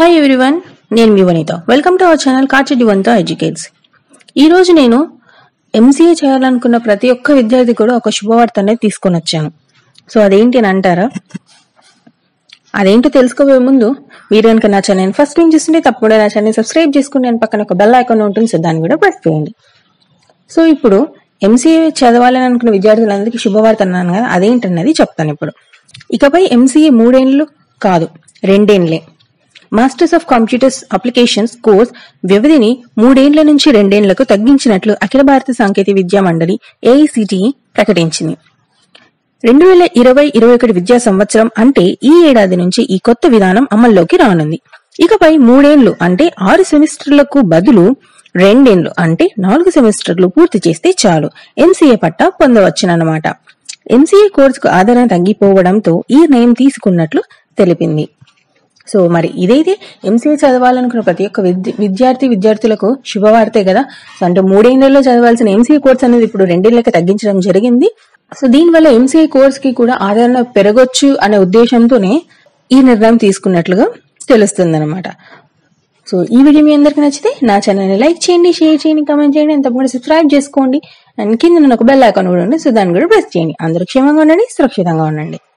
hi everyone నేను మీ Vanitha welcome to our channel కాచిడి వంత ఎడ్యుకేట్స్ ఈ రోజు నేను ఎంసీఏ చేయాలనుకున్న ప్రతి ఒక్క విద్యార్థి కూడా ఒక శుభవార్త అనేది తీసుకొని వచ్చాను సో అదేంటి అని అంటారా అదేంటో తెలుసుకోబోయే ముందు మీరు కనుక నా ఛానల్ ఫస్ట్ టైం చూస్తుంటే తప్పకుండా నా ఛానల్ సబ్స్క్రైబ్ చేసుకుని నేను పక్కన ఒక బెల్ ఐకాన్ ఉంటుంది సో దాన్ని కూడా ప్రెస్ చేయండి సో ఇప్పుడు ఎంసీఏ చదవాలని అనుకున్న విద్యార్థులందరికీ శుభవార్త అన్నాను కదా అదేంటన్నది చెప్తాను ఇప్పుడు ఇకపై ఎంసీఏ మూడేండ్లు కాదు రెండేండ్లే masters of computers applications course వ్యవధిని మూడేండ్ల నుంచి రెండేండ్లకు తగ్గించినట్లు అఖిల భారత సాంకేతిక విద్యా మండలి ఏఐసిటిఈ ప్రకటించింది రెండు వేల ఇరవై ఇరవై ఒకటి విద్యా సంవత్సరం అంటే ఈ ఏడాది నుంచి ఈ కొత్త విధానం అమల్లోకి రానుంది ఇకపై మూడేండ్లు అంటే ఆరు సెమిస్టర్లకు బదులు రెండేండ్లు అంటే నాలుగు సెమిస్టర్లు పూర్తి చేస్తే చాలు ఎంసీఏ పట్టా పొందవచ్చునన్నమాట ఎంసీఏ కోర్సుకు ఆదరణ తగ్గిపోవడంతో ఈ నిర్ణయం తీసుకున్నట్లు తెలిపింది సో మరి ఇదైతే ఎంసీఏ చదవాలనుకున్న ప్రతి ఒక్క విద్య- విద్యార్థి విద్యార్థులకు శుభవార్తే కదా సో అంటే మూడేళ్లలో చదవాల్సిన ఎంసీఏ కోర్స్ అనేది ఇప్పుడు రెండేళ్లకి తగ్గించడం జరిగింది సో దీనివల్ల ఎంసీఏ కోర్స్ కి కూడా ఆదరణ పెరగొచ్చు అనే ఉద్దేశంతోనే ఈ నిర్ణయం తీసుకున్నట్లుగా తెలుస్తుంది అనమాట సో ఈ వీడియో మీ అందరికి నచ్చితే నా ఛానల్ని లైక్ చేయండి షేర్ చేయండి కామెంట్ చేయండి అండ్ తప్పకుండా సబ్స్క్రైబ్ చేసుకోండి అండ్ కింద నేను ఒక బెల్ ఐకాన్ కూడా ఉంది సో దాన్ని కూడా ప్రెస్ చేయండి అందరూ క్షేమంగా ఉండండి సురక్షితంగా ఉండండి